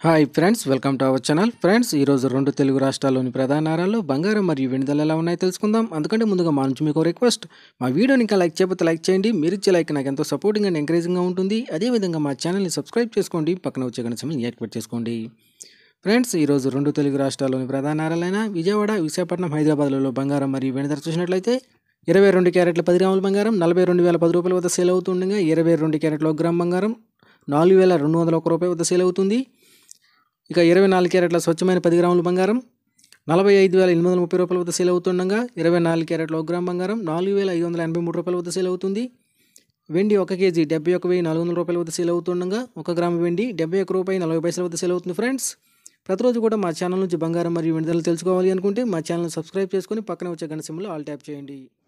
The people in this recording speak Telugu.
hi friends welcome to our channel friends ఈరోజు రెండు తెలుగు రాష్ట్రాల్లోని ప్రధాన నగరాల్లో బంగారం మరియు వెనుదల ఎలా ఉన్నాయో తెలుసుకుందాం అందుకంటే ముందుగా మా నుంచి మీకు రిక్వెస్ట్ మా వీడియోని ఇంకా లైక్ చేయకపోతే లైక్ చేయండి మీరు ఇచ్చే లైక్ నాకు ఎంతో సపోర్టింగ్ అండ్ ఎంకరేజింగ్గా ఉంటుంది అదేవిధంగా మా ఛానల్ని సబ్స్క్రైబ్ చేసుకోండి పక్కన వచ్చే గణ సమయం యాక్టివేట్ చేసుకోండి ఫ్రెండ్స్ ఈరోజు రెండు తెలుగు రాష్ట్రాల్లోని ప్రధాన నగరాలైన విజయవాడ విశాఖపట్నం హైదరాబాద్లలో బంగారం మరియు వెనుదల చూసినట్లయితే ఇరవై రెండు క్యారెట్ల పది గ్రాముల బంగారం నలభై రెండు వేల పది రూపాయల వద్ద సేల్ అవుతుండగా ఇరవై రెండు క్యారెట్ల ఒక గ్రామ్ బంగారం నాలుగు వేల రెండు వందల ఒక రూపాయి వద్ద సేల్ అవుతుంది ఇక ఇరవై నాలుగు క్యారెట్ల స్వచ్ఛమైన పది గ్రాముల బంగారం నలభై ఐదు వేల ఎనిమిది వందల ముప్పై రూపాయల వద్ద సేల్ అవుతుండగా ఇరవై నాలుగు క్యారెట్ల ఒక గ్రామ్ బంగారం నాలుగు వేల ఐదు వందల ఎనభై మూడు రూపాయల వద్ద సేల్ అవుతుంది వెండి ఒక కేజీ డెబ్బై ఒక వెయ్యి నాలుగు వందల రూపాయల వద్ద సేల్ అవుతుండగా ఒక గ్రాము వెండి డెబ్బై ఒక రూపాయి నలభై పైసల వద్ద సేల్ అవుతుంది ఫ్రెండ్స్ ప్రతిరోజు కూడా మా ఛానల్ నుంచి బంగారం మరియు వెండిదలు తెలుసుకోవాలి అనుకుంటే మా ఛానల్ సబ్స్క్రైబ్ చేసుకొని పక్కన వచ్చే గంట సింబల్ ఆల్ ట్యాప్ చేయండి